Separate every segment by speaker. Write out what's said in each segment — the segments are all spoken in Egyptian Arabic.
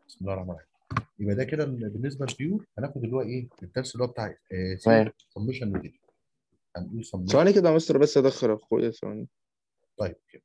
Speaker 1: بسم الله الرحمن الرحيم يبقى ده كده بالنسبه للبيور هناخد اللي هو ايه الدرس اللي هو بتاع
Speaker 2: تمام
Speaker 1: سمشن نوتيشن هنقول سمشن
Speaker 2: ثواني كده يا مستر بس ادخل اخويا ثواني
Speaker 1: طيب كده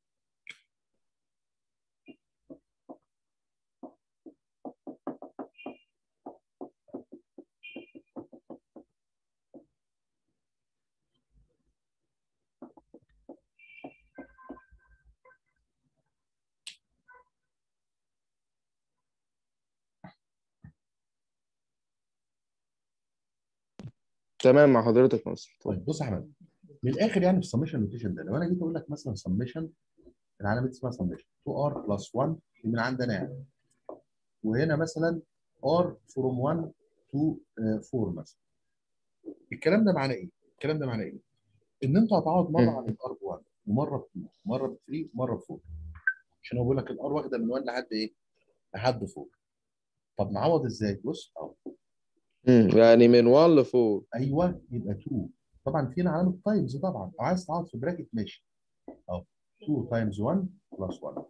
Speaker 2: تمام مع حضرتك يا مستر
Speaker 1: طيب بص يا احمد من الاخر يعني في السمشن نوتيشن ده لو انا جيت اقول لك مثلا سمشن العلامه دي اسمها سمشن 2 ار بلس 1 دي من عندنا يعني وهنا مثلا ار فروم 1 تو 4 مثلا الكلام ده معناه ايه؟ الكلام ده معناه ايه؟ ان انت هتعوض مره
Speaker 2: مم.
Speaker 1: عن الار ب 1 ومره ب 2 ومره ب 3 ومره ب 4 عشان هو بيقول لك الار واخده من 1 لحد ايه؟ لحد 4 طب نعوض ازاي؟ بص اهو
Speaker 2: مم. يعني من 1 ل 4
Speaker 1: ايوه يبقى 2 طبعا فينا علامه تايمز طبعا لو عايز تعوض في براكت ماشي اهو 2 تايمز 1 بلس 1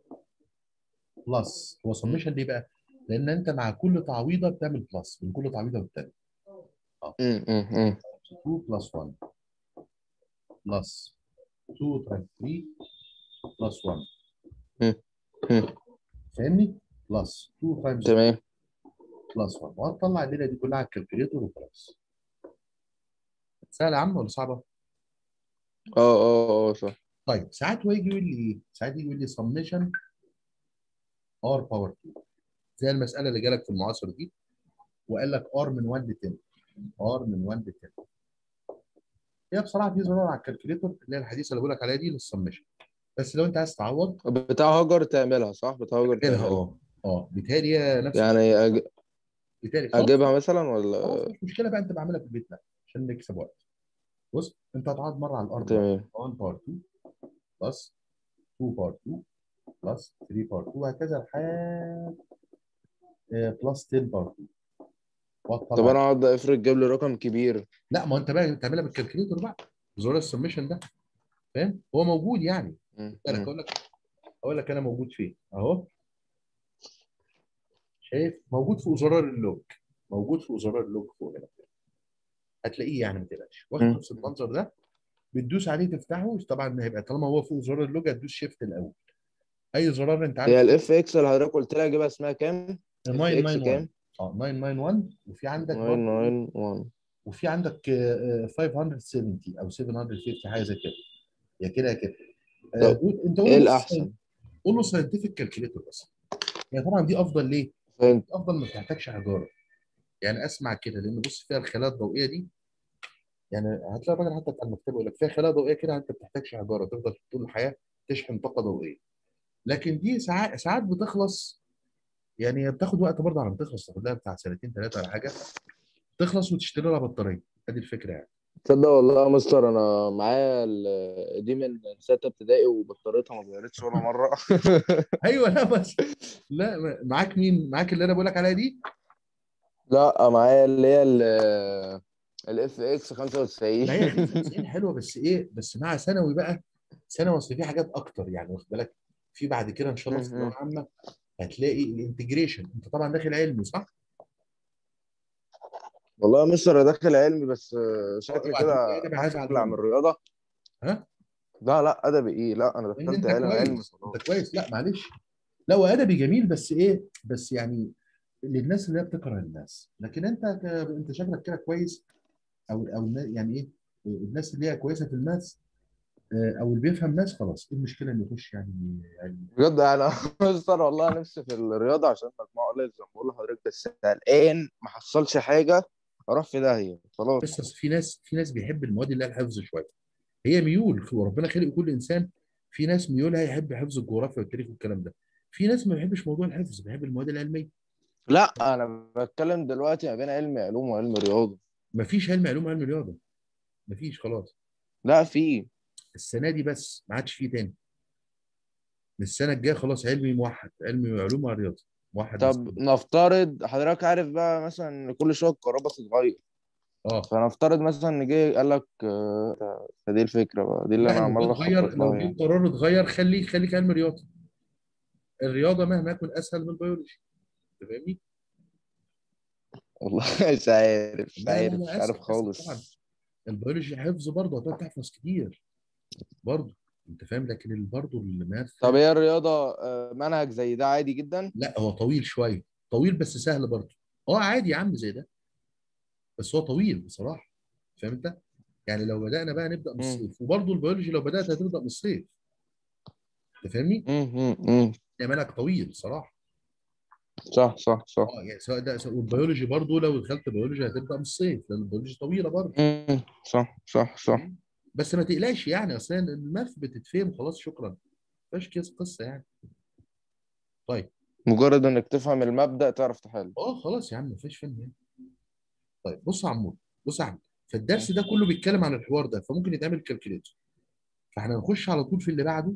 Speaker 1: بلس هو سمشن ليه بقى؟ لان انت مع كل تعويضه بتعمل بلس من كل تعويضه والتانيه
Speaker 2: مم. مم. مم.
Speaker 1: 2 بلس 1 بلس 2 تايمز 3 بلس 1
Speaker 2: مم. مم.
Speaker 1: فاهمني؟ بلس 2 تايمز
Speaker 2: تمام
Speaker 1: بلس 1 وهتطلع الليله دي كلها على الكالكوليتور وخلاص سهله يا عم ولا صعبه؟
Speaker 2: اه اه اه صح
Speaker 1: طيب ساعات هو يجي يقول لي ايه؟ ساعات يجي يقول لي سمشن ار باور 2 زي المساله اللي جالك في المعاصر دي وقال لك ار من 1 ل 10 ار من 1 ل 10 هي بصراحه في زرار على الكالكوليتور اللي هي الحديثه اللي بقول لك عليها دي للسمشن بس لو انت عايز تعوض
Speaker 2: بتاع هاجر تعملها صح بتاع هاجر
Speaker 1: كده
Speaker 2: تعملها
Speaker 1: اه اه بيتهيألي هي نفس
Speaker 2: يعني أج...
Speaker 1: بيتهيألي خلاص
Speaker 2: اجيبها مثلا ولا
Speaker 1: خلاص مش مشكله بقى انت بعملها في البيت لا عشان نكسب وقت بص انت هتقعد مره على الارض
Speaker 2: تمام
Speaker 1: 1 باور 2 بلس 2 باور 2 بلس 3 باور 2 وهكذا لحد بلس 10 باور 2
Speaker 2: طب
Speaker 1: وهتطلع
Speaker 2: انا اقعد افرض جاب لي رقم كبير
Speaker 1: لا ما انت بقى تعملها بالكالكوليتور بقى زرار السبمشن ده فاهم هو موجود يعني
Speaker 2: مم.
Speaker 1: بالك
Speaker 2: مم.
Speaker 1: اقول لك اقول لك انا موجود فين اهو شايف موجود في زرار اللوج موجود في زرار اللوج فوق هنا هتلاقيه يعني ما تقلقش واخد
Speaker 2: مم.
Speaker 1: نفس المنظر ده بتدوس عليه تفتحه طبعا هيبقى طالما هو فوق زرار اللوج هتدوس شيفت الاول اي زرار انت عارف
Speaker 2: هي الاف اكس اللي حضرتك قلت لي اجيبها اسمها كام؟ اف اكس
Speaker 1: 991
Speaker 2: كام؟
Speaker 1: اه 991 وفي عندك برضه
Speaker 2: 991
Speaker 1: وفي عندك آه، آه، 570 او 750 حاجه زي كده يا كده يا كده آه،
Speaker 2: طب
Speaker 1: قول- انت قول
Speaker 2: ايه
Speaker 1: له
Speaker 2: الاحسن؟
Speaker 1: قول له ساينتفك كالكوليتور بس يعني طبعا دي افضل ليه؟
Speaker 2: فهمت
Speaker 1: افضل ما بتحتاجش حجاره يعني اسمع كده لان بص فيها الخلايا الضوئيه دي يعني هتلاقي الراجل حتى بتاع المكتبه يقول لك فيها خلايا ضوئيه كده انت ما بتحتاجش حجاره تفضل طول الحياه تشحن طاقه ضوئيه لكن دي ساعات ساعات بتخلص يعني بتاخد وقت برضه على ما تخلص تاخد لها بتاع سنتين ثلاثه ولا حاجه تخلص وتشتري لها بطاريه ادي الفكره يعني
Speaker 2: تصدق والله يا مستر انا معايا ال- دي من سته ابتدائي وبطاريتها ما اتغيرتش ولا مره
Speaker 1: ايوه لا بس لا ما- معاك مين؟ معاك اللي انا بقول لك عليها دي؟
Speaker 2: لا معايا اللي هي الاف اكس
Speaker 1: ما هي
Speaker 2: 95
Speaker 1: 95 حلوه بس ايه بس مع ثانوي بقى ثانوي اصل في حاجات اكتر يعني واخد بالك في بعد كده ان شاء الله في ثانويه عامه هتلاقي الانتجريشن انت طبعا داخل علمي صح؟
Speaker 2: والله يا مستر أنا داخل علمي بس شكلي
Speaker 1: اوعى
Speaker 2: كده
Speaker 1: تقول لي ادبي عايز
Speaker 2: اطلع من
Speaker 1: علوم
Speaker 2: الرياضه
Speaker 1: ها؟
Speaker 2: لا لا ادبي ايه لا انا
Speaker 1: لان
Speaker 2: دخلت
Speaker 1: انت
Speaker 2: علم علم
Speaker 1: كويس
Speaker 2: خلاص
Speaker 1: انت كويس لا معلش لا هو ادبي جميل بس ايه بس يعني للناس اللي هي بتكره الناس لكن انت ك... انت شكلك كده كويس او او النا- يعني ايه الناس اللي هي كويسه في الماس آه، او اللي بيفهم ماس خلاص ايه المشكله انه يخش يعني يعني
Speaker 2: بجد انا مستر والله نفسي في الرياضه عشان مجموعه قليل زي ما بقول لحضرتك بس الان ما حصلش حاجه اروح في داهيه خلاص
Speaker 1: بس أصل في ناس في ناس بيحب المواد اللي هي الحفظ شويه هي ميول وربنا خلق كل انسان في ناس ميولها يحب حفظ الجغرافيا والتاريخ والكلام ده في ناس ما بيحبش موضوع الحفظ بيحب المواد العلميه
Speaker 2: لا انا بتكلم دلوقتي ما بين علم علوم وعلم رياضه
Speaker 1: ما فيش علم علوم وعلم رياضه ما فيش خلاص
Speaker 2: لا في
Speaker 1: السنه دي بس ما عادش فيه تاني من السنه الجايه خلاص علمي موحد علمي علوم ورياضه موحد
Speaker 2: طب
Speaker 1: بس.
Speaker 2: نفترض حضرتك عارف بقى مثلا ان كل شويه الكهرباء تتغير
Speaker 1: اه
Speaker 2: فنفترض مثلا ان جه قال لك آه، فدي الفكره بقى دي اللي
Speaker 1: لا
Speaker 2: انا
Speaker 1: لو
Speaker 2: عمال
Speaker 1: اتغير
Speaker 2: اخطط
Speaker 1: لو
Speaker 2: لها
Speaker 1: جه
Speaker 2: يعني
Speaker 1: قرار اتغير خليك خليك علم رياضه الرياضه مهما يكون اسهل من البيولوجي انت فاهمني؟
Speaker 2: والله مش عارف مش
Speaker 1: لا لا
Speaker 2: عارف
Speaker 1: لا
Speaker 2: مش
Speaker 1: اسف
Speaker 2: عارف
Speaker 1: اسف طبعا
Speaker 2: خالص
Speaker 1: البيولوجي حفظ برضه هتقعد تحفظ كتير برضه انت فاهم لكن ال- برضه الماث
Speaker 2: طب هي الرياضة آه، منهج زي ده عادي جدا
Speaker 1: لا هو طويل شويه طويل بس سهل برضه اه عادي يا عم زي ده بس هو طويل بصراحه فاهم انت؟ يعني لو بدانا بقى نبدا من
Speaker 2: مم.
Speaker 1: الصيف وبرضه البيولوجي لو بدات هتبدا من الصيف انت فاهمني؟
Speaker 2: مم، مم، مم.
Speaker 1: يعني منهج طويل صراحه
Speaker 2: صح صح صح
Speaker 1: اه يعني سواء ده سواء والبيولوجي برضه لو دخلت بيولوجي هتبدا من الصيف لان البيولوجي طويله برضه
Speaker 2: مم، صح صح صح
Speaker 1: بس ما تقلقش يعني اصلا الماث بتتفهم خلاص شكرا مفيش كيس قصه يعني طيب
Speaker 2: مجرد انك تفهم المبدأ تعرف تحل
Speaker 1: اه خلاص يا عم مفيش فهم يعني طيب بص يا عمود بص يا عم فالدرس ده كله بيتكلم عن الحوار ده فممكن يتعمل كالكوليتر فاحنا نخش على طول في اللي بعده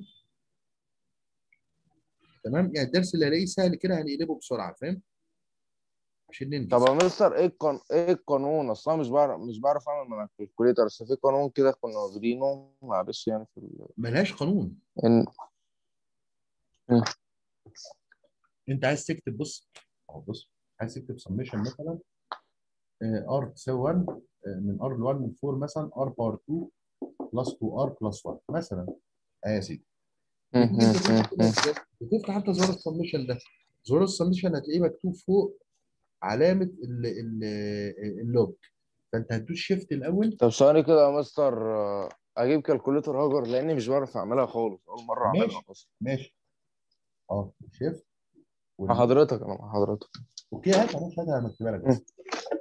Speaker 1: تمام يعني الدرس اللي هلاقيه سهل كده هنقلبه بسرعه فاهم عشان ننجز
Speaker 2: طب يا مستر ايه القانون ايه القانون اصلا مش بعرف مش بعرف اعمل من الكالكوليتر بس في قانون كده كنا واخدينه معلش يعني في ال...
Speaker 1: ملهاش قانون
Speaker 2: إن...
Speaker 1: انت عايز تكتب بص اهو بص عايز تكتب سميشن مثلا ار تساوي 1 آه، من ار ل 1 من 4 مثلا ار باور 2 بلس 2 ار بلس 1 مثلا اه يا سيدي
Speaker 2: مم،
Speaker 1: انت
Speaker 2: مم،
Speaker 1: بتفتح
Speaker 2: مم،
Speaker 1: كده
Speaker 2: مم.
Speaker 1: ازاي؟ بتفتح انت زرار السميشن ده زرار السميشن هتلاقيه مكتوب فوق علامه ال- ال- اللوج فانت هتدوس شيفت الاول
Speaker 2: طب ثواني كده يا مستر آه، اجيب كالكوليتر هاجر لاني مش بعرف اعملها خالص اول مره اعملها
Speaker 1: ماشي
Speaker 2: اصلا
Speaker 1: ماشي اه شيفت
Speaker 2: مع حضرتك انا مع حضرتك
Speaker 1: اوكي هات هات هات انا مكتبها لك
Speaker 2: مم.
Speaker 1: بس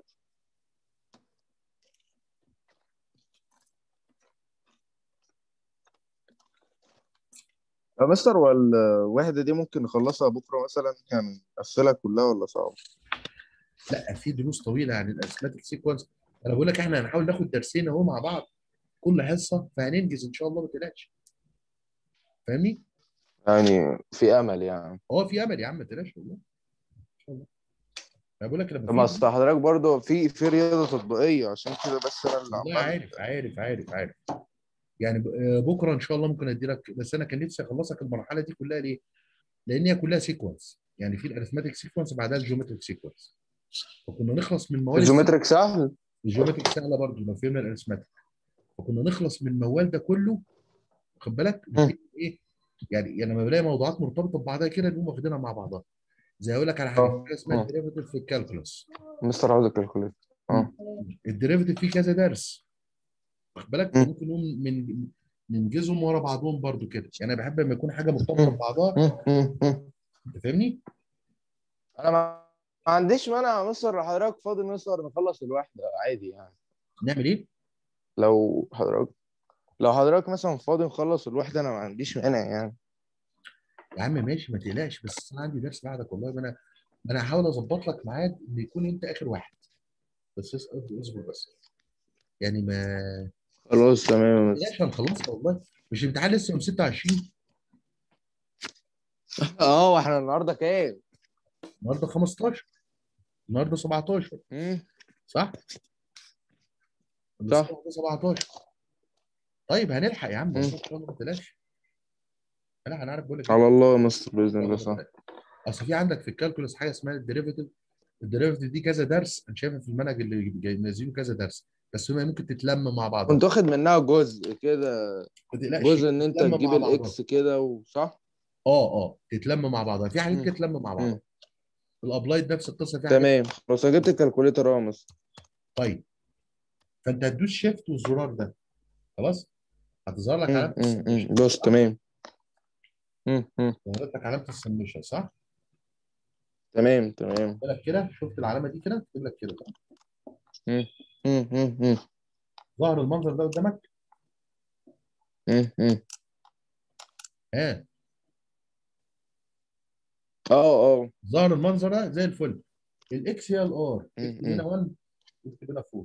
Speaker 2: يا مستر والوحدة دي ممكن نخلصها بكرة مثلا يعني نقفلها كلها ولا صعب؟
Speaker 1: لا في دروس طويله عن الارثماتيك سيكونس انا بقول لك احنا هنحاول ناخد درسين اهو مع بعض كل حصه فهننجز ان شاء الله ما تقلقش فاهمني؟
Speaker 2: يعني في أمل يعني
Speaker 1: اه في امل يا عم ما تقلقش والله ان شاء الله انا بقول لك لما
Speaker 2: طب ما
Speaker 1: في
Speaker 2: أصل حضرتك برضه في في رياضة تطبيقية عشان كده بس أنا اللي
Speaker 1: والله
Speaker 2: عمال
Speaker 1: عارف عارف عارف عارف يعني ب- آه، بكره ان شاء الله ممكن ادي لك بس انا كان نفسي اخلصك المرحله دي كلها ليه؟ لان هي كلها سيكونس يعني في الارثماتيك سيكونس بعدها الجيومتريك سيكونس فكنا نخلص من موال
Speaker 2: الجيومتريك سهل
Speaker 1: الجيومتريك سهله برضه لو فهمنا الارثماتيك فكنا نخلص من الموال ده كله خد بالك نبتدي ايه يعني يعني لما بلاقي موضوعات مرتبطه ببعضها كده نقوم واخدينها مع بعضها زي اقول لك على حاجه
Speaker 2: اه
Speaker 1: حاجه اسمها
Speaker 2: اه
Speaker 1: الديريفيتيف في الكالكولس
Speaker 2: مستر عاوز الكالكوليتر اه
Speaker 1: الديريفيتيف فيه كذا درس واخد بالك
Speaker 2: مم.
Speaker 1: فممكن نقوم من ننجزهم ورا بعضهم برضو كده يعني انا بحب لما يكون حاجه مرتبطه
Speaker 2: مم.
Speaker 1: ببعضها
Speaker 2: مم. مم. مم.
Speaker 1: انت فاهمني؟
Speaker 2: أنا ما ما عنديش مانع يا مستر حضرتك فاضي مستر نخلص الوحدة عادي يعني
Speaker 1: نعمل ايه؟
Speaker 2: لو حضرتك لو حضرتك مثلا فاضي نخلص الوحدة أنا ما عنديش مانع يعني
Speaker 1: يا عم ماشي ما تقلقش بس انا عندي درس بعدك والله ما انا ما انا هحاول اظبط لك ميعاد ان يكون انت اخر واحد بس اسال اصبر بس يعني ما
Speaker 2: خلاص تمام يا مستر
Speaker 1: تقلقش هنخلصها والله مش الامتحان لسه يوم 26
Speaker 2: اه واحنا النهارده كام؟
Speaker 1: النهارده 15 النهارده 17
Speaker 2: مم.
Speaker 1: صح؟
Speaker 2: صح.
Speaker 1: النهارده 17 طيب هنلحق يا عم
Speaker 2: مم.
Speaker 1: والله ان شاء الله ما تقلقش لا انا عارف بقول لك
Speaker 2: على الله يا مستر باذن الله صح
Speaker 1: اصل في عندك في الكالكولس حاجه اسمها الديريفيتيف الديريفيتيف دي كذا درس انا شايفها في المنهج اللي جاي منزلينه كذا درس بس هما ممكن تتلم مع بعض
Speaker 2: كنت واخد منها جزء كده
Speaker 1: ما تقلقش
Speaker 2: جزء ان انت
Speaker 1: تتلم
Speaker 2: تجيب
Speaker 1: مع بعضها.
Speaker 2: الاكس كده وصح
Speaker 1: اه اه تتلم مع بعضها في حاجات
Speaker 2: مم.
Speaker 1: كده تتلم مع بعضها
Speaker 2: مم.
Speaker 1: الابلايد نفس القصه في حاجات
Speaker 2: تمام خلاص أنا جبت الكالكوليتر اهو يا مستر
Speaker 1: طيب فانت هتدوس شيفت والزرار ده خلاص هتظهر لك
Speaker 2: مم.
Speaker 1: علامه
Speaker 2: مم.
Speaker 1: السميشن
Speaker 2: مم. بص تمام مم. مم.
Speaker 1: ظهرت لك علامه السميشن صح؟
Speaker 2: تمام تمام
Speaker 1: قلت لك كده شفت العلامه دي كده تكتب لك كده
Speaker 2: مم. مم. مم. مم.
Speaker 1: ظهر المنظر ده قدامك
Speaker 2: مم. مم.
Speaker 1: ها
Speaker 2: اه اه
Speaker 1: ظهر المنظر ده زي الفل الاكس هي الار
Speaker 2: مم.
Speaker 1: اكتب هنا 1 اكتب هنا 4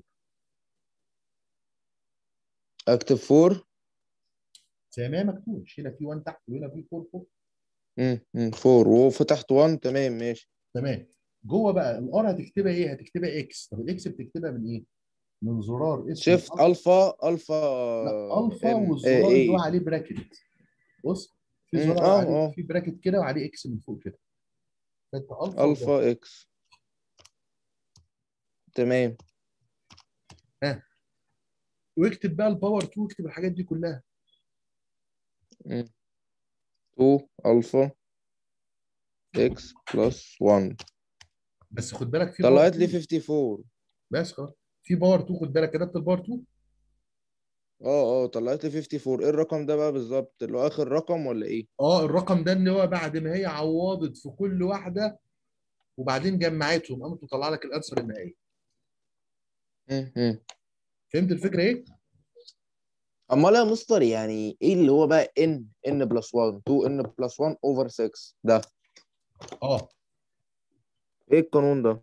Speaker 2: اكتب فور
Speaker 1: زي ما هي مكتوب هنا في 1 تحت وهنا في 4 فوق
Speaker 2: مم. مم. فور وفتحت 1 تمام ماشي
Speaker 1: تمام جوه بقى الار هتكتبها ايه؟ هتكتبها اكس طب الاكس بتكتبها من ايه؟ من زرار اسمه
Speaker 2: شيفت الفا الفا
Speaker 1: لا الفا
Speaker 2: ام
Speaker 1: والزرار اللي هو
Speaker 2: ايه
Speaker 1: عليه براكت بص في
Speaker 2: مم.
Speaker 1: زرار
Speaker 2: اه
Speaker 1: عليه
Speaker 2: اه
Speaker 1: في براكت كده وعليه اكس من فوق كده فانت الفا وده.
Speaker 2: الفا اكس تمام
Speaker 1: واكتب بقى الباور 2 واكتب الحاجات دي كلها
Speaker 2: 2 الفا اكس بلس 1
Speaker 1: بس خد بالك في
Speaker 2: طلعت
Speaker 1: باور
Speaker 2: لي
Speaker 1: 2.
Speaker 2: 54
Speaker 1: بس خلاص في باور 2 خد بالك كتبت الباور 2
Speaker 2: اه اه طلعت لي 54 ايه الرقم ده بقى بالظبط اللي هو اخر رقم ولا ايه
Speaker 1: اه الرقم ده ان هو بعد ما هي عوضت في كل واحده وبعدين جمعتهم قامت تطلع لك الانسر النهائي
Speaker 2: مم، مم.
Speaker 1: فهمت الفكره ايه؟
Speaker 2: امال يا مستر يعني ايه اللي هو بقى ان ان بلس 1 2 ان بلس 1 اوفر 6 ده
Speaker 1: اه
Speaker 2: ايه القانون ده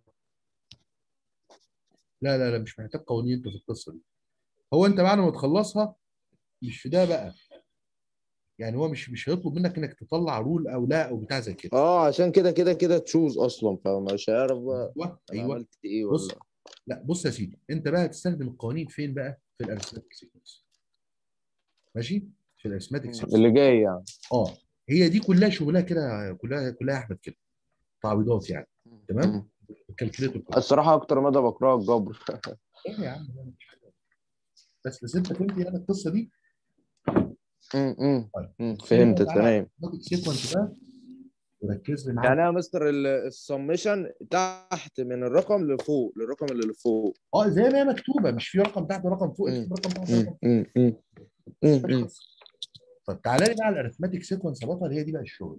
Speaker 1: لا لا لا مش محتاج قوانين انت في القصه دي هو انت بعد ما تخلصها مش في ده بقى يعني هو مش مش هيطلب منك انك تطلع رول او لا او بتاع زي كده
Speaker 2: اه عشان كده كده كده تشوز اصلا فمش هيعرف بقى
Speaker 1: ايوه
Speaker 2: انا
Speaker 1: ايوه
Speaker 2: عملت ايه
Speaker 1: بص
Speaker 2: ولا
Speaker 1: لا بص يا سيدي انت بقى هتستخدم القوانين فين بقى في الارثماتيك سيكونس ماشي في الارثماتيك سيكونس
Speaker 2: اللي جاي يعني
Speaker 1: اه هي دي كلها شغلها كده كلها كلها يا احمد كده تعويضات يعني تمام
Speaker 2: مم.
Speaker 1: الكالكوليتور كده
Speaker 2: الصراحه اكتر مدى بكرهها الجبر
Speaker 1: ايه يا عم لا، مش حاجة. بس بس انت فهمت يعني القصه دي
Speaker 2: مم، مم.
Speaker 1: طيب
Speaker 2: مم، فهمت تمام
Speaker 1: سيكونس بقى وركز لي معايا
Speaker 2: يعني انا مستر السمشن تحت من الرقم لفوق للرقم اللي لفوق
Speaker 1: اه زي ما هي مكتوبه مش في رقم تحت ورقم فوق
Speaker 2: مم.
Speaker 1: اكتب رقم تحت
Speaker 2: مم،
Speaker 1: ورقم
Speaker 2: مم، مم. مم، مم.
Speaker 1: فوق طب تعالى لي بقى على الارثماتيك سيكونس يا بطل هي دي بقى الشغل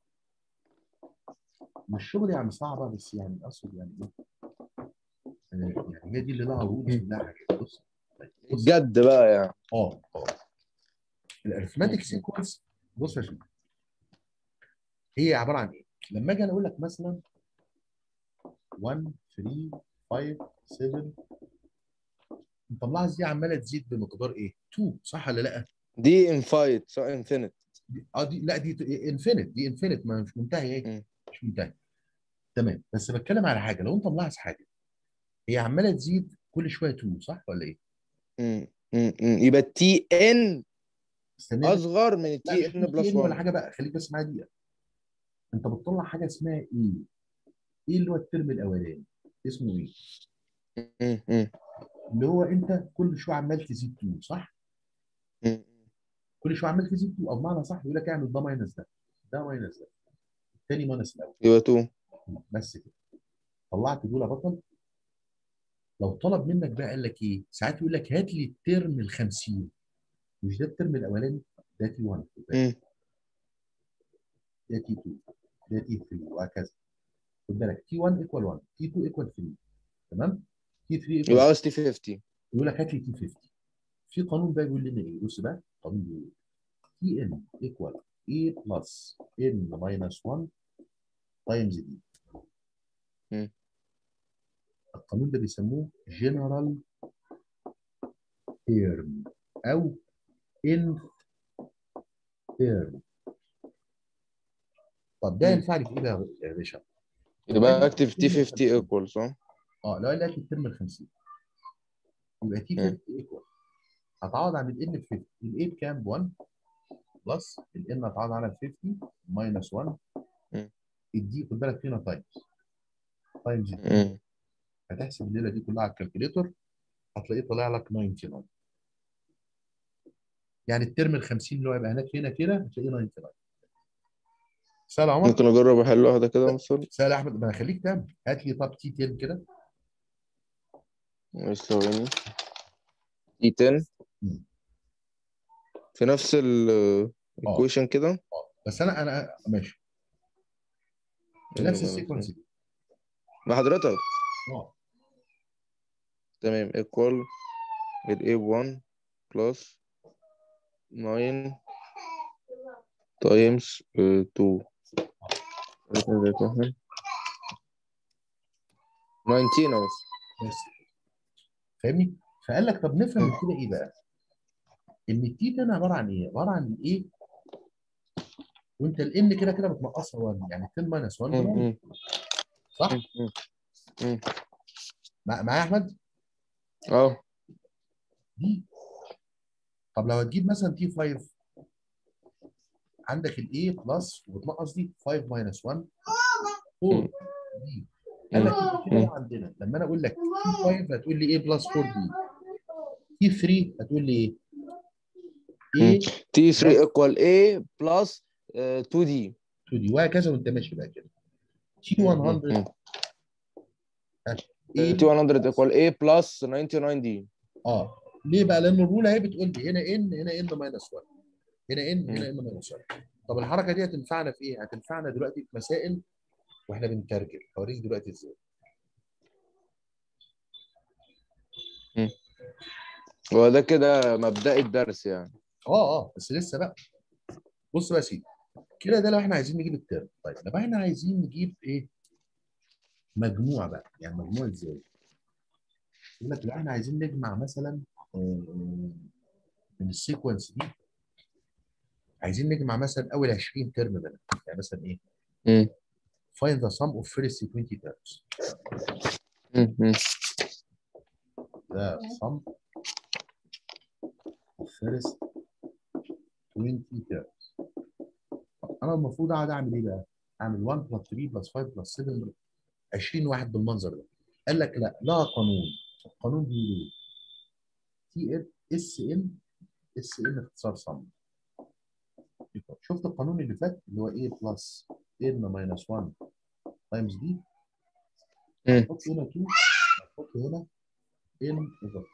Speaker 1: مش شغل يعني صعبه بس يعني اقصد يعني ايه آه، يعني هي دي اللي لها رولز
Speaker 2: مم.
Speaker 1: ولها حاجات بص طيب، بص
Speaker 2: الجد بقى يعني
Speaker 1: اه اه الارثماتيك
Speaker 2: مم.
Speaker 1: سيكونس بص يا شباب هي عباره عن ايه؟ لما اجي انا اقول لك مثلا 1 3 5 7 انت ملاحظ دي عماله تزيد بمقدار ايه؟ 2 صح ولا لا؟
Speaker 2: دي انفايت سو انفينيت
Speaker 1: دي- اه دي لا دي انفينيت دي انفينيت ما مش منتهيه ايه؟
Speaker 2: مم.
Speaker 1: مش منتهيه تمام بس بتكلم على حاجه لو انت ملاحظ حاجه هي عماله تزيد كل شويه 2 صح ولا ايه؟
Speaker 2: مم. مم. مم. يبقى التي ان
Speaker 1: استنى
Speaker 2: اصغر من
Speaker 1: لا
Speaker 2: التي
Speaker 1: مش
Speaker 2: ان
Speaker 1: في
Speaker 2: بلس
Speaker 1: ان ولا
Speaker 2: 1
Speaker 1: حاجه بقى خليك بس معايا دقيقه انت بتطلع حاجه اسمها ايه؟ ايه اللي هو الترم الاولاني؟ اسمه ايه؟
Speaker 2: مم. مم.
Speaker 1: اللي هو انت كل شويه عمال تزيد 2 صح؟
Speaker 2: مم.
Speaker 1: كل شويه عمال تزيد 2 او بمعنى صح يقول لك اعمل ده ماينس ده ده ماينس ده الثاني ماينس الاول
Speaker 2: يبقى 2
Speaker 1: بس كده طلعت دول يا بطل لو طلب منك بقى قال لك ايه؟ ساعات يقول لك هات لي الترم ال 50 مش ده الترم الاولاني ده تي 1
Speaker 2: مم.
Speaker 1: ده تي 2 ده تي 3 وهكذا خد بالك تي 1 ايكوال 1 تي 2 ايكوال 3 تمام؟ تي 3 ايكوال
Speaker 2: يبقى عاوز تي 50
Speaker 1: يقول لك هات لي تي 50 في قانون بقى بيقول لنا ايه؟ بص بقى قانون بيقول تي ان ايكوال اي بلس ان ماينس 1 تايمز دي
Speaker 2: مم.
Speaker 1: القانون ده بيسموه جنرال تيرم او ان تيرم طب ده
Speaker 2: مم.
Speaker 1: ينفع لي في ايه بقى يا باشا؟
Speaker 2: يبقى اكتب تي 50 ايكوال صح؟
Speaker 1: اه لو قال لك الترم ال 50 يبقى تي
Speaker 2: مم.
Speaker 1: 50 ايكوال هتعوض عن الان ب 50 الاي بكام؟ ب 1 بلس الان هتعوض عنها ب 50 ماينس 1
Speaker 2: مم.
Speaker 1: الدي خد بالك فينا تايمز تايمز دي
Speaker 2: مم.
Speaker 1: هتحسب الليله دي كلها على الكالكوليتور هتلاقيه طالع لك 99 يعني الترم ال 50 اللي هو يبقى هناك هنا كده هتلاقيه 99 سهل يا عمر
Speaker 2: ممكن اجرب احل واحده كده يا مستر
Speaker 1: سهل يا احمد ما خليك تعمل هات لي طب تي 10 كده
Speaker 2: ماشي ثواني تي 10
Speaker 1: مم.
Speaker 2: في نفس الايكويشن كده
Speaker 1: اه بس انا انا ماشي بنفس السيكونس دي
Speaker 2: مع حضرتك
Speaker 1: اه
Speaker 2: تمام ايكوال ال A 1 بلس 9 تايمز 2 19 اهو
Speaker 1: بس فاهمني فقال لك طب نفهم من كده ايه بقى ان التي ده عباره عن ايه عباره عن الايه وانت الان كده كده بتنقصها 1 يعني 10 ماينس 1 ب 1
Speaker 2: مم.
Speaker 1: صح
Speaker 2: مم. مم.
Speaker 1: مع- معايا يا احمد
Speaker 2: اه
Speaker 1: دي طب لو هتجيب مثلا تي 5 عندك الاي بلس وبتنقص دي 5 ماينس 1 4 دي قال لك يبقى كده عندنا لما انا اقول لك تي 5 هتقول لي ايه بلس 4 دي تي 3 هتقول لي ايه؟ ايه
Speaker 2: تي 3 ايكوال اي بلس 2 دي
Speaker 1: 2 دي وهكذا وانت ماشي بقى كده تي 100 ايه
Speaker 2: تي 100 ايكوال اي بلس 99 دي
Speaker 1: اه ليه بقى؟ لان الرول اهي بتقول لي هنا ان هنا ان ماينس 1 هنا ان هنا ان ماينس 1 طب الحركه دي هتنفعنا في ايه؟ هتنفعنا دلوقتي في مسائل واحنا بنترجم هوريك دلوقتي ازاي
Speaker 2: هو ده كده مبدئي الدرس يعني
Speaker 1: اه اه بس لسه بقى بص بقى يا سيدي كده ده لو احنا عايزين نجيب الترم طيب لو احنا عايزين نجيب ايه مجموع بقى يعني مجموع ازاي يقول لك لو احنا عايزين نجمع مثلا آه، من السيكونس دي عايزين نجمع مثلا اول 20 ترم منها يعني مثلا ايه
Speaker 2: مم.
Speaker 1: find the sum of first 20 terms
Speaker 2: مم. مم.
Speaker 1: ده sum of first 20 terms انا المفروض اقعد اعمل ايه بقى؟ اعمل 1 plus 3 plus 5 plus 7 20 واحد بالمنظر ده قال لك لا لها قانون القانون بيقول ايه؟ تي اس ان اس ان اختصار صم شفت القانون اللي فات اللي هو ايه بلس ان ماينس 1 تايمز دي
Speaker 2: مم.
Speaker 1: حط هنا 2 حط هنا ان اوفر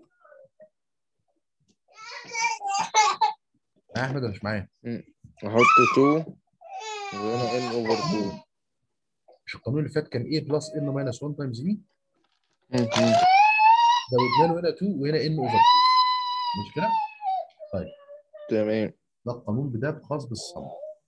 Speaker 1: 2 يا احمد ولا مش معايا؟
Speaker 2: احط 2 وهنا ان اوفر 2
Speaker 1: مش القانون اللي فات كان ايه بلس ان ماينس 1 تايمز دي
Speaker 2: مم. مم.
Speaker 1: زودنا له هنا 2 وهنا ان اوفر 2 مش كده؟
Speaker 2: تمام
Speaker 1: ده القانون بده خاص بالصم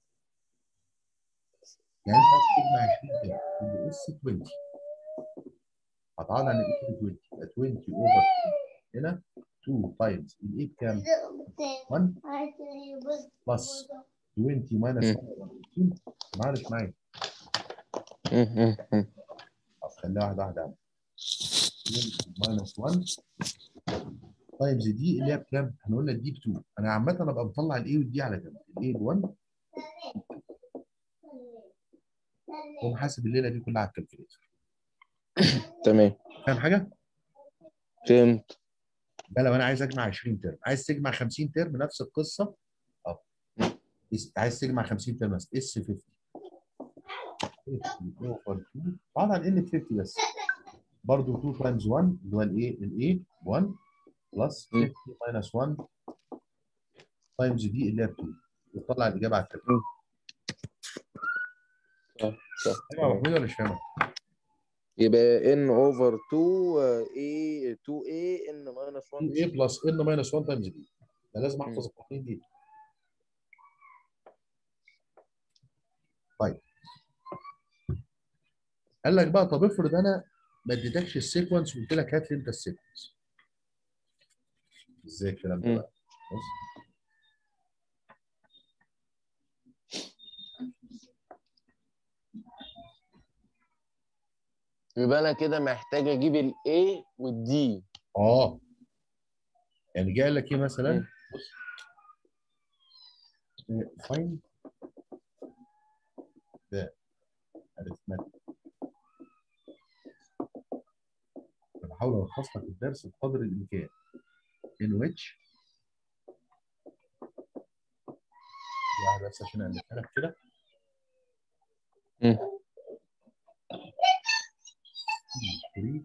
Speaker 1: يعني انت عايز تجمع 20 كده اللي اس 20 هتعوض عن الاي 20 يبقى 20 اوفر هنا 2 تايمز الاي بكام؟ 1 بلس 20 ماينس
Speaker 2: مم.
Speaker 1: 1 معلش معايا
Speaker 2: مم. مم. مم.
Speaker 1: طب خليها واحده واحده عم. 20 ماينس 1 تايمز دي اللي هي بكام؟ احنا قلنا دي ب 2 انا عامه ابقى مطلع الاي والدي على جنب الاي ب 1 ومحاسب الليله دي كلها على الكالكوليتر
Speaker 2: تمام
Speaker 1: فاهم حاجه؟
Speaker 2: فهمت
Speaker 1: ده لو انا عايز اجمع 20 ترم عايز تجمع 50 ترم نفس القصه اه اس- عايز تجمع 50 ترم بس اس 50 50 اوفر 2 بعد عن ان 50 بس برضه 2 تايمز 1 اللي هو الايه الايه 1 بلس
Speaker 2: مم.
Speaker 1: 50 ماينس 1 تايمز دي اللي هي 2 وتطلع الاجابه على الكالكوليتر
Speaker 2: صح صح
Speaker 1: فاهم يا محمود ولا مش فاهمها؟
Speaker 2: يبقى ان اوفر 2 اي 2 اي ان ماينس 1
Speaker 1: ايه بلس ان ماينس 1 تايمز دي ده لازم احفظ
Speaker 2: مم.
Speaker 1: القوانين دي طيب قال لك بقى طب افرض انا ما اديتكش السيكونس وقلت لك هات لي انت السيكونس ازاي الكلام ده
Speaker 2: مم.
Speaker 1: بقى بص
Speaker 2: يبقى انا كده محتاج اجيب الاي والدي
Speaker 1: اه يعني جاي لك ايه مثلا
Speaker 2: مم.
Speaker 1: بص فاين ده arithmetic انا بحاول الخص لك الدرس بقدر الامكان in which يعني بس عشان الفها لك كده
Speaker 2: مم.
Speaker 1: 3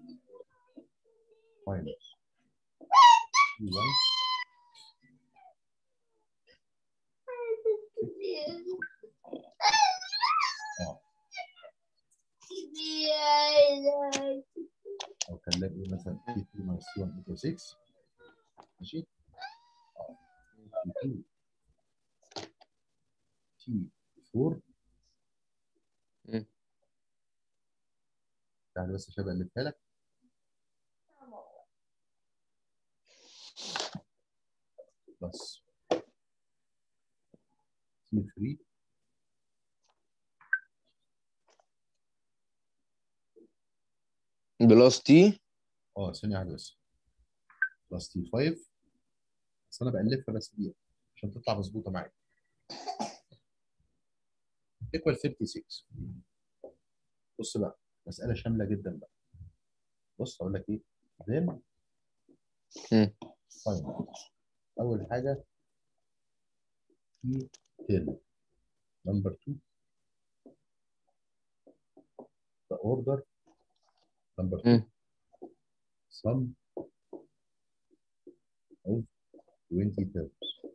Speaker 1: minus 1 اه او كان لك ايه مثلا تي 2 minus 1 equal 6 ماشي اه تي 2 تي 4
Speaker 2: مم.
Speaker 1: يعني بس عشان الفها لك بس تي 3
Speaker 2: بلس تي
Speaker 1: اه ثانية واحدة بس بلس تي 5 بس انا بألفها بس دي عشان تطلع مظبوطة معايا ايكوال 36 بص بقى مساله شامله جدا بقى بص اقول لك ايه then
Speaker 2: مم.
Speaker 1: find اول حاجه في 10 number 2 the order number 2
Speaker 2: مم.
Speaker 1: sum of 20 terms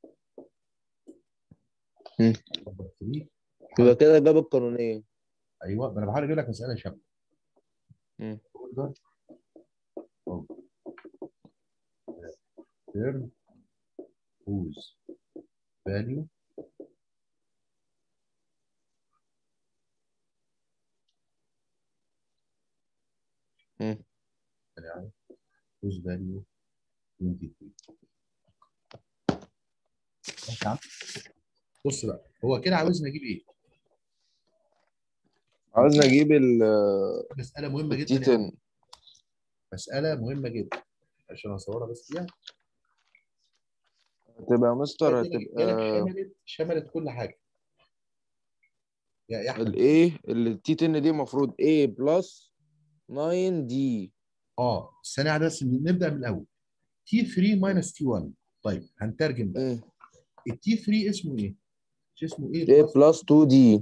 Speaker 2: مم.
Speaker 1: number 3
Speaker 2: يبقى كده جاب القانونية
Speaker 1: ايوه ما انا بحاول اجيب لك مساله شامله
Speaker 2: مم.
Speaker 1: order of the term whose value
Speaker 2: مم.
Speaker 1: يعني whose value 23 ماشي يا عم بص بقى هو كده عاوزني اجيب ايه؟
Speaker 2: عاوزنا نجيب ال
Speaker 1: مساله مهمه جدا
Speaker 2: التي
Speaker 1: يا عم
Speaker 2: 10
Speaker 1: مساله مهمه جدا عشان اصورها بس فيها
Speaker 2: هتبقى مستر
Speaker 1: جالك
Speaker 2: هتبقى
Speaker 1: شملت شملت كل حاجه يا يا احمد
Speaker 2: الايه التي 10 دي المفروض A بلس 9 دي
Speaker 1: اه الثانيه عادة بس نبدا من الاول تي 3 ماينس تي 1 طيب هنترجم بقى التي 3 اسمه ايه؟ مش اسمه ايه
Speaker 2: A بلس 2 دي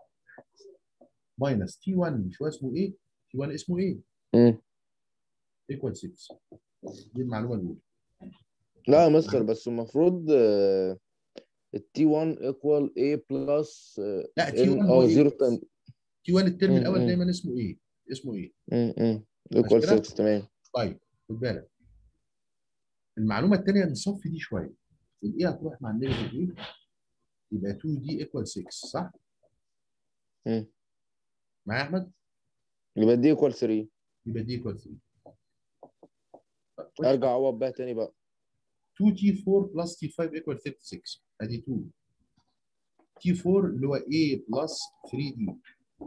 Speaker 1: ماينس تي 1 مش هو اسمه ايه؟ تي 1 اسمه ايه؟ ايكوال 6 دي المعلومه الاولى
Speaker 2: لا يا مستر بس المفروض التي 1 ايكوال A بلس
Speaker 1: لا تي 1 هو
Speaker 2: اه
Speaker 1: ايه؟
Speaker 2: 0 تايم
Speaker 1: تي 1 الترم
Speaker 2: مم،
Speaker 1: الاول
Speaker 2: مم.
Speaker 1: دايما اسمه ايه؟ اسمه ايه؟
Speaker 2: ايكوال
Speaker 1: كده؟
Speaker 2: 6 تمام
Speaker 1: طيب خد بالك المعلومه الثانيه نصفي دي شويه الايه هتروح مع النيجاتيف ايه يبقى 2 دي ايكوال 6 صح؟
Speaker 2: مم.
Speaker 1: معايا يا احمد؟
Speaker 2: يبقى دي ايكوال 3
Speaker 1: يبقى دي ايكوال 3 طيب، خش
Speaker 2: ارجع اعوض بقى تاني بقى
Speaker 1: 2 تي 4 بلس تي 5 ايكوال 36 ادي 2 تي 4 اللي هو A بلس 3 دي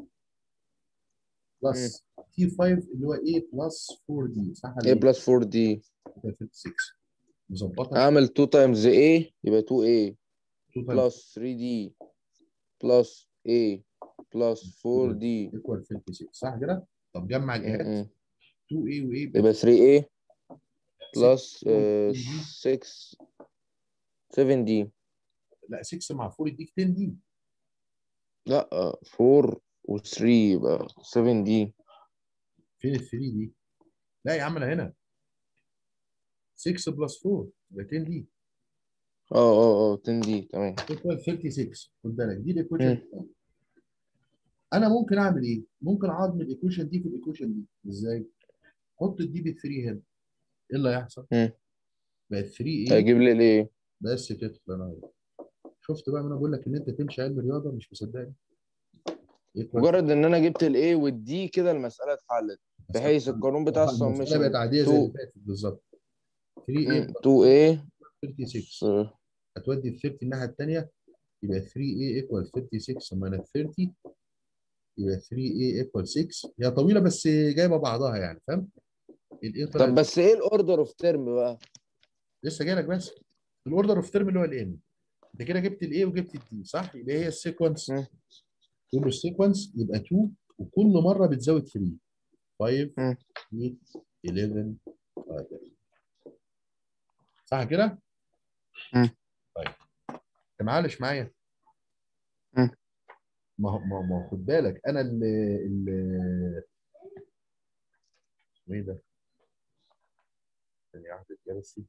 Speaker 1: بلس تي 5 اللي هو A بلس 4 دي صح
Speaker 2: A
Speaker 1: ولا ايه؟
Speaker 2: بلس 4 دي
Speaker 1: 36 مظبطها
Speaker 2: اعمل 2 تايمز A يبقى 2A
Speaker 1: 2 تايمز
Speaker 2: بلس 3D بلس A بلس 4D
Speaker 1: ايكوال 36 صح كده؟ طب جمع الجهات
Speaker 2: م-م.
Speaker 1: 2A و A
Speaker 2: يبقى 3A بلس
Speaker 1: 6
Speaker 2: 6 7D
Speaker 1: لا 6 مع 4 يديك 10 دي
Speaker 2: لا 4 و3 يبقى 7D
Speaker 1: فين ال 3 دي؟ لا يا عم انا هنا 6 بلس 4 يبقى 10 دي
Speaker 2: اه اه اه 10D تمام
Speaker 1: ايكوال 36 خد بالك دي الايكويشن انا ممكن اعمل ايه؟ ممكن اعظم الايكويشن دي في الايكويشن دي ازاي؟ حط الدي ب 3 هنا ايه اللي هيحصل؟
Speaker 2: مم.
Speaker 1: بقت 3 ايه
Speaker 2: هيجيب لي الايه
Speaker 1: بس كده الله ينور شفت بقى ما انا بقول لك ان انت تمشي علم رياضه مش مصدقني ايكوال
Speaker 2: مجرد ان انا جبت الايه والدي كده المساله اتحلت بحيث القانون بتاع
Speaker 1: المسألة
Speaker 2: السمشن
Speaker 1: بقت عاديه زي اللي
Speaker 2: 2
Speaker 1: فاتت بالظبط 3 ايه
Speaker 2: 2A
Speaker 1: 36 هتودي ال 30 الناحيه الثانيه يبقى 3 ايه ايكوال 36 ماينس 30 يبقى 3 ايه ايكوال 6 هي طويله بس جايبه بعضها يعني فاهم؟ الايه
Speaker 2: طب
Speaker 1: طلعت
Speaker 2: بس ايه الاوردر اوف ترم بقى
Speaker 1: لسه جاي لك بس الاوردر اوف ترم اللي هو الان انت كده جبت الاي وجبت الدي صح يبقى هي السيكونس
Speaker 2: مم.
Speaker 1: تقول له السيكونس يبقى 2 وكل مره بتزود 3 5
Speaker 2: مم.
Speaker 1: 8 11 وهكذا صح كده؟
Speaker 2: مم.
Speaker 1: طيب انت معلش معايا
Speaker 2: مم.
Speaker 1: ما هو ما هو- ما هو خد بالك انا اللي اللي اسمه ايه ده؟ ثانية واحدة كده بس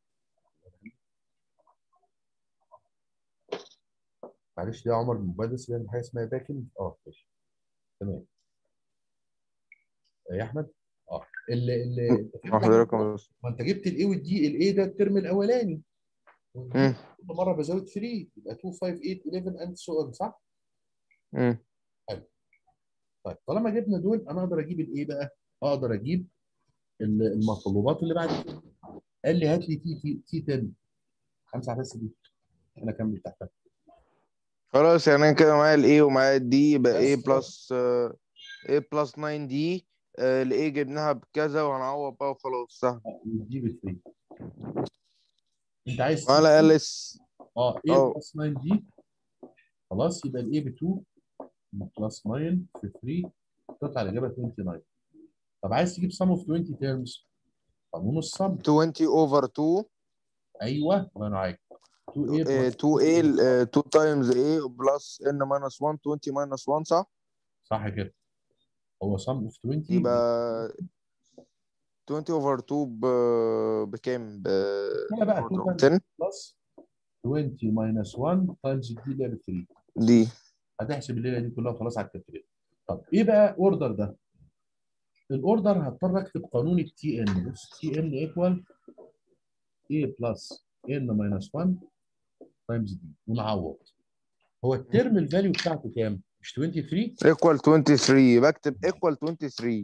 Speaker 1: معلش ده يا عمر الموبايل بس بيعمل حاجه اسمها باكن اه ماشي تمام آه، يا احمد اه اللي اللي
Speaker 2: مع حضرتك يا مستر.
Speaker 1: ما انت جبت الاي والدي الاي ده الترم الاولاني
Speaker 2: مم.
Speaker 1: كل مره بزود 3 يبقى 2 5 8 11 اند سو اون صح؟
Speaker 2: مم.
Speaker 1: طيب طالما جبنا دول انا اقدر اجيب الايه بقى؟ اقدر اجيب ال- المطلوبات اللي بعد كده قال لي هات لي تي تي تي 10 امسح بس دي انا اكمل تحتها
Speaker 2: خلاص يعني انا كده معايا الايه ومعايا الدي يبقى
Speaker 1: بس.
Speaker 2: ايه بلس ايه بلس 9 دي الايه جبناها بكذا وهنعوض بقى وخلاص سهل
Speaker 1: ودي ب 3 انت عايز
Speaker 2: على
Speaker 1: تي
Speaker 2: الاقل اس
Speaker 1: اه A
Speaker 2: اه.
Speaker 1: بلس 9 دي خلاص يبقى ال A ب 2 بلس 9 في 3 تطلع الاجابه 29 طب عايز تجيب sum of 20 terms قانون الصم
Speaker 2: 20 over 2
Speaker 1: ايوه الله ينور عليك 2a
Speaker 2: آه،
Speaker 1: plus
Speaker 2: 2a آه، 2 times a plus n minus 1 20 minus 1 صح؟
Speaker 1: صح كده هو sum of 20
Speaker 2: يبقى 20 over 2 ب... بكام؟ ب
Speaker 1: هنا بقى 2 times
Speaker 2: 10
Speaker 1: plus 20 minus 1 times دي اللي هي ب 3
Speaker 2: دي
Speaker 1: هتحسب الليله دي كلها خلاص على الكالكوليتر طب ايه بقى اوردر ده؟ الاوردر هضطر اكتب قانون التي ان بص تي ان ايكوال a بلس n minus 1 تايمز دي ونعوض هو الترم الفاليو بتاعته كام؟ مش 23
Speaker 2: equal 23 بكتب equal 23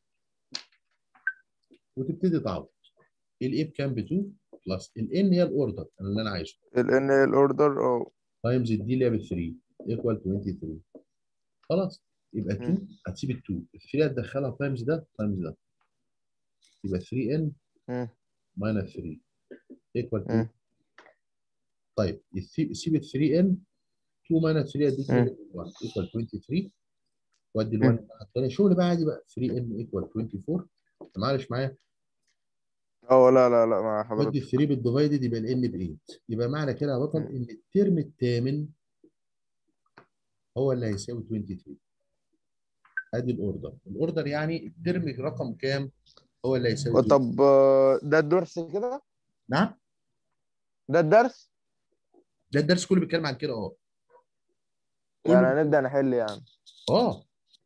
Speaker 1: وتبتدي تعوض الاي بكام ب 2 بلس الان هي الاوردر انا اللي انا عايزه
Speaker 2: ال n الاوردر اه
Speaker 1: تايمز الدي اللي هي ب 3 ايكوال 23 خلاص يبقى
Speaker 2: مم.
Speaker 1: 2 هتسيب ال 2 ال 3 هتدخلها تايمز ده تايمز ده يبقى 3 ان
Speaker 2: مم.
Speaker 1: ماينس 3 ايكوال
Speaker 2: مم.
Speaker 1: 2 طيب الثي- سيب ال 3 ان 2 ماينس 3 اديك
Speaker 2: مم.
Speaker 1: 1 ايكوال 23 وادي ال
Speaker 2: مم.
Speaker 1: 1 الناحيه الثانيه شغل بقى عادي بقى 3 ان ايكوال 24 معلش معايا
Speaker 2: اه لا لا لا مع
Speaker 1: ودي
Speaker 2: حضرتك
Speaker 1: ال 3 بالديفايدد يبقى ال ان ب 8 يبقى معنى كده يا بطل
Speaker 2: مم.
Speaker 1: ان الترم الثامن هو اللي هيساوي 23 ادي الاوردر الاوردر يعني الترم رقم كام هو اللي هيساوي 23
Speaker 2: طب آه، ده الدرس كده
Speaker 1: نعم
Speaker 2: ده الدرس
Speaker 1: ده الدرس كله بيتكلم عن كده اه
Speaker 2: يعني
Speaker 1: كله
Speaker 2: هنبدأ نحل يعني
Speaker 1: اه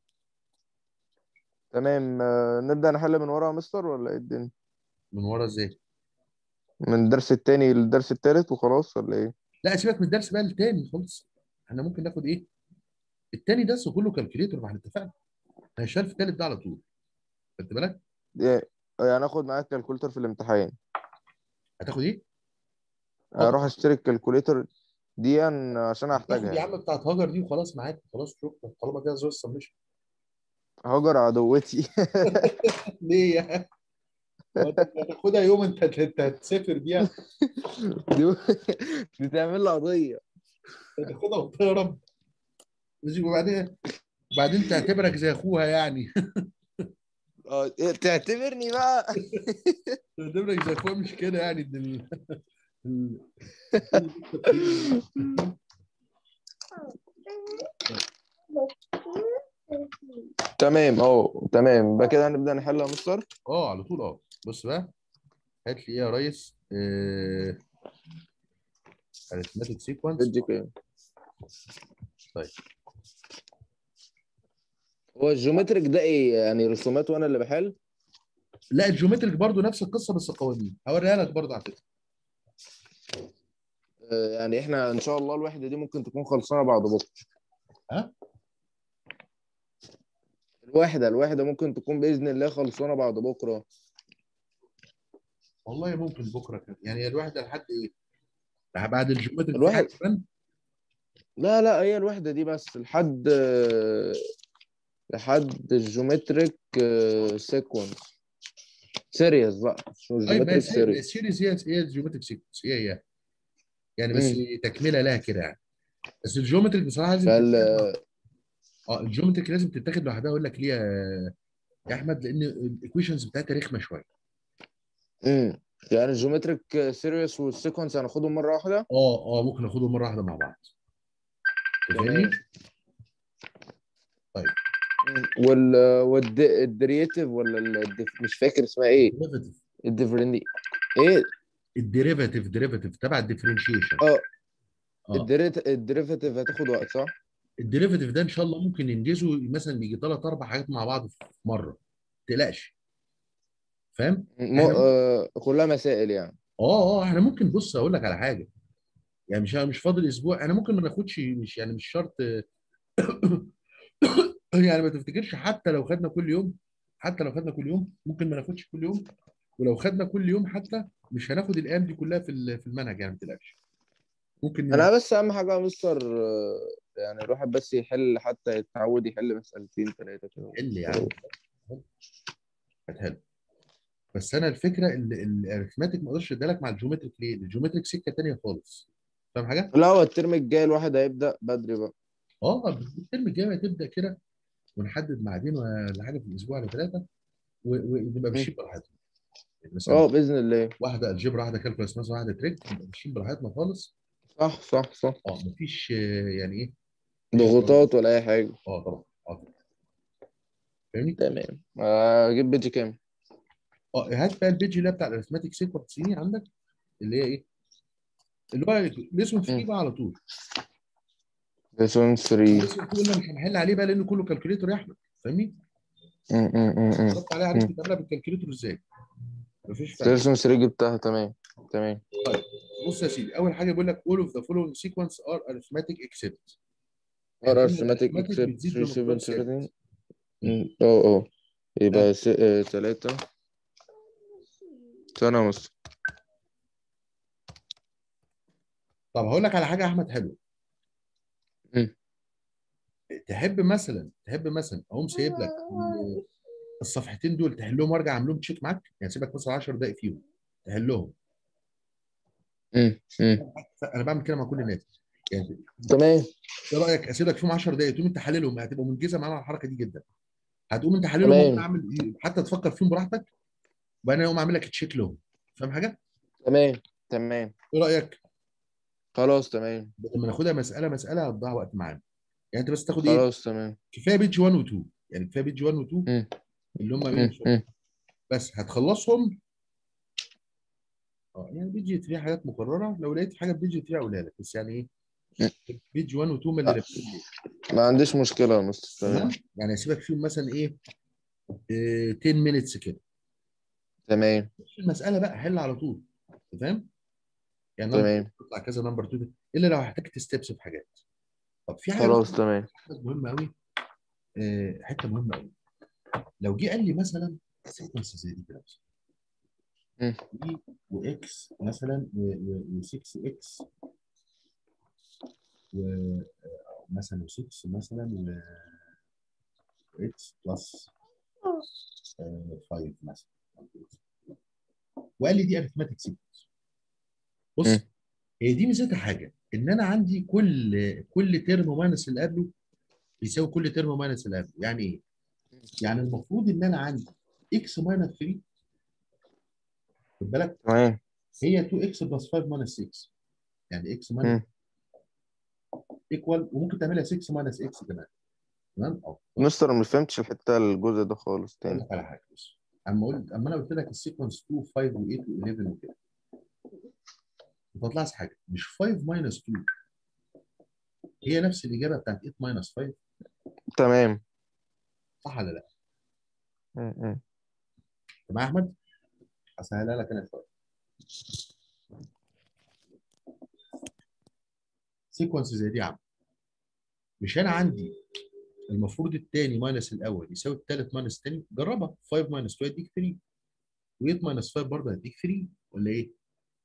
Speaker 2: تمام آه، نبدأ نحل من ورا يا مستر ولا ايه الدنيا
Speaker 1: من ورا ازاي
Speaker 2: من الدرس التاني للدرس التالت وخلاص ولا ايه
Speaker 1: لا سيبك من الدرس بقى التاني خالص احنا ممكن ناخد ايه التاني درس كله كالكوليتور ما احنا اتفقنا احنا هنشتغل في التالت ده على طول خدت بالك
Speaker 2: إيه، يعني اخد معاك كالكوليتر في الامتحان
Speaker 1: هتاخد ايه
Speaker 2: اروح اشتري الكالكوليتر دي عشان
Speaker 1: تاخد
Speaker 2: هحتاجها
Speaker 1: يا
Speaker 2: يعني.
Speaker 1: عم بتاعت هاجر دي وخلاص معاك خلاص شكرا طالما كده زي السبمشن
Speaker 2: هاجر عدوتي
Speaker 1: ليه يا هو انت هتاخدها يوم انت انت هتسافر بيها
Speaker 2: دي دي تعمل لي قضية
Speaker 1: هتاخدها وتهرب وبعدين بعدين تعتبرك زي اخوها يعني
Speaker 2: اه إيه، تعتبرني بقى
Speaker 1: تعتبرك زي اخوها مش كده يعني ده ال- ال-
Speaker 2: تمام اه تمام يبقى كده هنبدأ نحل يا مستر
Speaker 1: اه على طول اه بص بقى هات لي ايه يا ريس آه... arithmetic sequence
Speaker 2: ادي كام
Speaker 1: طيب
Speaker 2: هو الجيومتريك ده ايه يعني رسومات وانا اللي بحل
Speaker 1: لا الجيومتريك برضو نفس القصه بس قوانين هوريها لك برضو على فكره
Speaker 2: آه، يعني احنا ان شاء الله الوحده دي ممكن تكون خلصانه بعد بكره
Speaker 1: ها؟
Speaker 2: الوحده الوحده ممكن تكون باذن الله خلصانه بعد بكره
Speaker 1: والله ممكن بكره كده يعني الواحده لحد ايه؟ بعد الجيومتريك في
Speaker 2: الواحد-
Speaker 1: حاجة كمان؟
Speaker 2: لا لا هي الوحده دي بس لحد آه، لحد الجيومتريك سيكونس سيريس بقى مش
Speaker 1: طيب
Speaker 2: جيومتريك
Speaker 1: ما
Speaker 2: سيريس
Speaker 1: السيريز هي هي الجيومتريك سيكونس هي هي يعني بس تكمله لها كده يعني بس الجيومتريك بصراحه لازم
Speaker 2: فال
Speaker 1: تتاخد- اه الجيومتريك لازم تتاخد لوحدها اقول لك ليه يا يا احمد لان الايكويشنز بتاعتها رخمه شويه
Speaker 2: امم يعني الجيومتريك سيريس والسيكونس هناخدهم مره واحده
Speaker 1: اه اه ممكن ناخدهم مره واحده مع بعض أنت فاهمني؟
Speaker 2: مم. وال والديريتيف ولا الدف... مش فاكر اسمها ايه
Speaker 1: ديريفاتيف
Speaker 2: الديفرني ايه
Speaker 1: الديريفاتيف ديريفاتيف تبع الديفرنشيشن
Speaker 2: اه
Speaker 1: اه
Speaker 2: الديريت- الديريفاتيف هتاخد وقت صح؟
Speaker 1: الديريفاتيف ده ان شاء الله ممكن ننجزه مثلا يجي ثلاث اربع حاجات مع بعض في مره ما تقلقش فاهم؟
Speaker 2: م...
Speaker 1: إحنا-
Speaker 2: آه كلها مسائل يعني
Speaker 1: اه اه احنا ممكن بص اقول لك على حاجه يعني مش مش فاضل اسبوع انا ممكن ما ناخدش مش يعني مش شرط يعني ما تفتكرش حتى لو خدنا كل يوم حتى لو خدنا كل يوم ممكن ما ناخدش كل يوم ولو خدنا كل يوم حتى مش هناخد الايام دي كلها في ال- في المنهج يعني ما تقلقش ممكن
Speaker 2: انا بس اهم حاجه يا مستر آه، يعني الواحد بس يحل حتى يتعود يحل مسألتين ثلاثه كده
Speaker 1: حل يعني هتحل بس انا الفكره الارثماتيك ما اقدرش اديها لك مع الجيومتريك ليه؟ الجيومتريك سكه ثانيه خالص فاهم حاجه؟
Speaker 2: لا هو الترم الجاي الواحد هيبدأ بدري بقى
Speaker 1: اه الترم الجاي هتبدا كده ونحدد ميعادين ولا حاجه في الاسبوع ولا ثلاثه ونبقى ماشيين براحتنا يعني مثلا
Speaker 2: اه باذن الله
Speaker 1: واحده الجبر واحده كالكولاس مثلا واحده تريك نبقى ماشيين براحتنا خالص
Speaker 2: صح صح صح
Speaker 1: اه مفيش آه، يعني ايه
Speaker 2: ضغوطات ولا اي حاجه
Speaker 1: اه طبعا اه طبعا فاهمني؟
Speaker 2: تمام اجيب بيجي كام
Speaker 1: اه هات بقى البيج اللي هي بتاع الارثماتيك سيكونس دي عندك اللي هي ايه؟ اللي هو ليسون 3
Speaker 2: مم.
Speaker 1: بقى على طول
Speaker 2: ليسون 3
Speaker 1: ليسون 2 قلنا مش هنحل عليه بقى لانه كله كالكوليتور يا احمد فاهمني؟ ضغطت عليه عرفت تعملها بالكالكوليتور ازاي؟ مفيش فايده
Speaker 2: ليسون 3 جبتها تمام تمام
Speaker 1: بص يا سيدي اول حاجه بيقول لك all of the following sequence are arithmetic except
Speaker 2: ار
Speaker 1: يعني
Speaker 2: ارثماتيك
Speaker 1: arithmetic
Speaker 2: اكسبت
Speaker 1: بتزيد
Speaker 2: 3 7
Speaker 1: بمقدار
Speaker 2: 7 اه اه يبقى س- آه، تلاتة سنة ونص
Speaker 1: طب هقول لك على حاجه يا احمد حلوه
Speaker 2: مم.
Speaker 1: تحب مثلا تحب مثلا اقوم سايب لك ال- الصفحتين دول تحلهم وارجع اعمل لهم تشيك معاك يعني سيبك مثلا 10 دقائق فيهم تحلهم
Speaker 2: مم. مم.
Speaker 1: انا بعمل كده مع كل الناس يعني
Speaker 2: تمام
Speaker 1: ايه رايك اسيبك فيهم 10 دقائق تقوم انت حللهم هتبقى منجزه معانا على الحركه دي جدا هتقوم انت حللهم
Speaker 2: تمام.
Speaker 1: وأقوم اعمل حتى تفكر فيهم براحتك وبعدين اقوم اعمل لك تشيك لهم فاهم حاجه؟
Speaker 2: تمام تمام
Speaker 1: ايه رايك؟
Speaker 2: خلاص تمام
Speaker 1: لما ناخدها مساله مساله هتضيع وقت معانا يعني انت بس تاخد ايه؟
Speaker 2: خلاص تمام
Speaker 1: كفايه بيج 1 و 2 يعني كفايه بيج 1 و 2
Speaker 2: مم.
Speaker 1: اللي هم
Speaker 2: مم.
Speaker 1: ايه
Speaker 2: مم.
Speaker 1: بس هتخلصهم اه يعني بيج 3 حاجات مكرره لو لقيت حاجه في بيج 3 اقولها لك بس يعني ايه بيج 1 و 2 من اللي لابسين ليه
Speaker 2: ما عنديش مشكلة يا مستر
Speaker 1: تمام
Speaker 2: تمام
Speaker 1: يعني اسيبك فيهم مثلا ايه إيه 10 مينتس كده
Speaker 2: تمام
Speaker 1: المساله بقى حل على طول أنت فاهم؟ يعني number
Speaker 2: تمام
Speaker 1: تطلع كذا نمبر 2 الا لو احتجت ستيبس في حاجات طب في حاجه
Speaker 2: خلاص تمام
Speaker 1: بس مهمه قوي آه، حته مهمه قوي لو جه قال لي مثلا سيكونس زي دي كده مثلا
Speaker 2: مم.
Speaker 1: اي واكس مثلا و6 اكس ومثلا و6 مثلا و اكس بلس 5 مثلا وقال لي دي ارثماتيك سيكونس بص
Speaker 2: مم.
Speaker 1: هي دي ميزتها حاجه ان انا عندي كل كل ترم ماينس اللي قبله بيساوي كل ترم ماينس اللي قبله يعني ايه؟ يعني المفروض ان انا عندي اكس ماينس 3 خد بالك
Speaker 2: تمام
Speaker 1: هي 2 اكس بلس 5 ماينس 6 يعني اكس ماينس
Speaker 2: مم.
Speaker 1: ايكوال وممكن تعملها 6 ماينس اكس كمان تمام اه
Speaker 2: مستر ما فهمتش الحتة الجزء ده خالص
Speaker 1: اقول
Speaker 2: تاني
Speaker 1: لك على حاجه بص اما قلت اما انا قلت لك السيكونس 2 5 و8 و11 وكده ما تطلعش حاجه مش 5 ماينس 2 هي نفس الاجابه بتاعت 8 ماينس 5
Speaker 2: تمام
Speaker 1: صح ولا لا؟
Speaker 2: مم. مم.
Speaker 1: انت معايا يا احمد؟ هسهلها لك انا شويه سيكونس زي دي يا عم مش انا عندي المفروض الثاني ماينس الاول يساوي الثالث ماينس الثاني جربها 5 ماينس 2 يديك 3 و8 ماينس 5 برضه هيديك 3 ولا ايه؟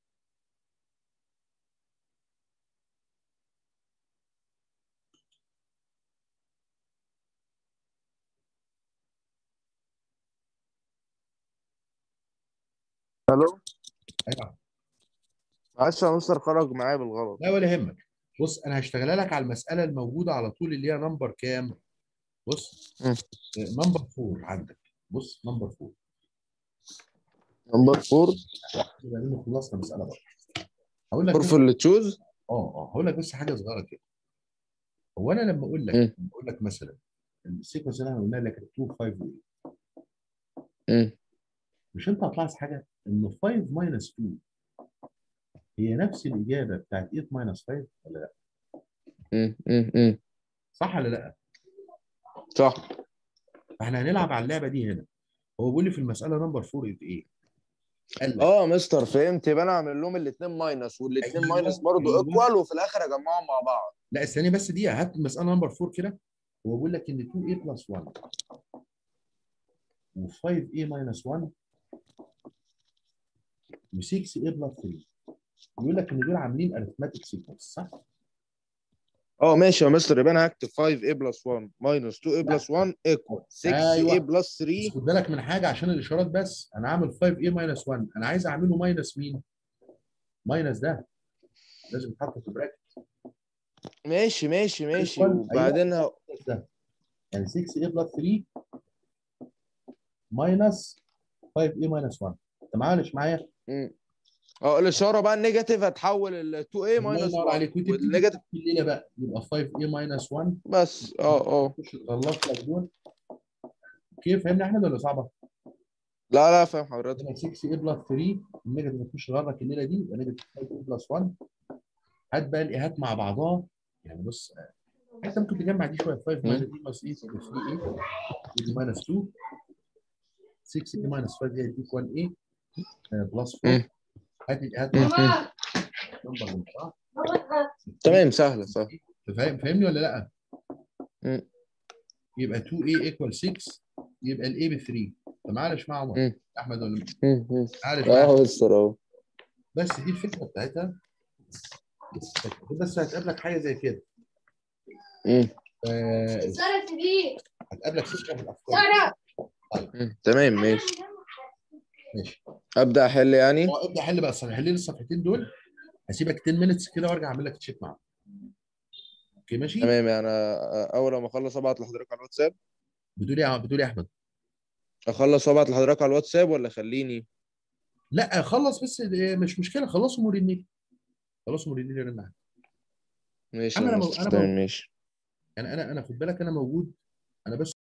Speaker 2: الو
Speaker 1: ايوه
Speaker 2: معلش يا مستر خرج معايا بالغلط
Speaker 1: لا ولا يهمك بص انا هشتغلها لك على المساله الموجوده على طول اللي هي نمبر كام؟ بص
Speaker 2: مم.
Speaker 1: نمبر 4 عندك بص نمبر 4
Speaker 2: نمبر 4
Speaker 1: كده لانه خلصنا مساله بقى هقول لك
Speaker 2: 4
Speaker 1: بس-
Speaker 2: في اللي تشوز
Speaker 1: اه اه هقول لك بس حاجه صغيره كده هو انا لما اقول لك
Speaker 2: مم.
Speaker 1: لما اقول لك مثلا السيكونس اللي احنا قلنا لك 2 5 و
Speaker 2: مم.
Speaker 1: مش انت هتلاحظ حاجه ان 5 ماينس 2 هي نفس الاجابه بتاعت 8 ماينس 5 ولا لا؟
Speaker 2: مم. مم. مم.
Speaker 1: صح ولا لا؟
Speaker 2: صح
Speaker 1: فاحنا هنلعب على اللعبه دي هنا هو بيقول لي في المساله نمبر 4 از ايه؟ قال لك
Speaker 2: اه مستر فهمت يبقى انا اعمل لهم الاثنين ماينس والاثنين
Speaker 1: أيوة،
Speaker 2: ماينس برضه
Speaker 1: أيوة.
Speaker 2: ايكوال وفي الاخر اجمعهم مع بعض
Speaker 1: لا استني بس دقيقه هات المساله نمبر 4 كده هو بيقول لك ان 2a بلس 1 و5a ماينس 1 و6a بلس 3 بيقول لك ان دول عاملين ارثماتيك سيكونس صح؟
Speaker 2: اه ماشي يا مستر يبقى انا هكتب 5a بلس 1 ماينس 2a بلس 1 ايكوال 6a
Speaker 1: أيوة.
Speaker 2: بلس
Speaker 1: بس
Speaker 2: 3
Speaker 1: خد بالك من حاجه عشان الاشارات بس انا عامل 5a ماينس 1 انا عايز اعمله ماينس مين؟ ماينس ده لازم يتحط في البراكت
Speaker 2: ماشي ماشي ماشي
Speaker 1: أيوة.
Speaker 2: وبعدين ه...
Speaker 1: ماينس ده يعني 6 a بلس 3 ماينس 5 a ماينس 1 انت معايا ولا مش معايا؟
Speaker 2: مم. اه الاشاره بقى النيجاتيف هتحول ال 2 a
Speaker 1: الله
Speaker 2: ماينس
Speaker 1: ينور عليك
Speaker 2: 1
Speaker 1: وتبتدي
Speaker 2: والنيجاتيف
Speaker 1: في الليله بقى يبقى 5 a ماينس 1
Speaker 2: بس اه اه
Speaker 1: تخش تخلص لك دول كيف فهمنا احمد ولا صعبه؟
Speaker 2: لا لا فاهم حضرتك
Speaker 1: هنا 6 a بلس 3 النيجاتيف تخش تغرك الليله دي يبقى نيجاتيف 5 a بلس 1 هات بقى الايهات مع بعضها يعني بص حتى ممكن تجمع دي شويه 5
Speaker 2: مم.
Speaker 1: ماينس دي بلس 3 تبقى 3 a ودي ماينس 2 6 a ماينس 5 a يديك 1 a بلس 4
Speaker 2: مم.
Speaker 1: هات الايهات
Speaker 2: مم.
Speaker 1: مع
Speaker 2: مم.
Speaker 1: نمبر من بعض
Speaker 2: تمام سهله سهله
Speaker 1: أنت فاهم فاهمني ولا لا؟
Speaker 2: مم.
Speaker 1: يبقى 2a ايكوال 6 يبقى الاي ب 3 انت معايا ولا مش مع عمر؟
Speaker 2: مم.
Speaker 1: احمد ولا
Speaker 2: مم. مم.
Speaker 1: عارف معايا؟
Speaker 2: اه مستر اهو
Speaker 1: بس دي الفكره بتاعتها بس هتقابلك حاجه زي كده
Speaker 2: مم.
Speaker 1: آه،
Speaker 3: سارة دي
Speaker 1: هتقابلك فكره في الافكار
Speaker 3: سارة
Speaker 2: مم. تمام ماشي
Speaker 1: ماشي
Speaker 2: ابدا احل يعني
Speaker 1: هو ابدا حل بقى الصفحه حل لي الصفحتين دول هسيبك 10 مينتس كده وارجع اعمل لك تشيك معاهم اوكي ماشي
Speaker 2: تمام يعني أنا اول ما اخلص ابعت لحضرتك على الواتساب
Speaker 1: بتقول ايه يا- بتقول ايه يا احمد
Speaker 2: اخلص وابعت لحضرتك على الواتساب ولا خليني
Speaker 1: لا خلص بس آه، مش مشكله خلصوا موريني خلصوا موريني رن معاك
Speaker 2: ماشي
Speaker 1: أنا
Speaker 2: يا
Speaker 1: مو-
Speaker 2: مستر
Speaker 1: أنا
Speaker 2: تمام
Speaker 1: مو-
Speaker 2: ماشي
Speaker 1: يعني انا انا خد بالك انا موجود انا بس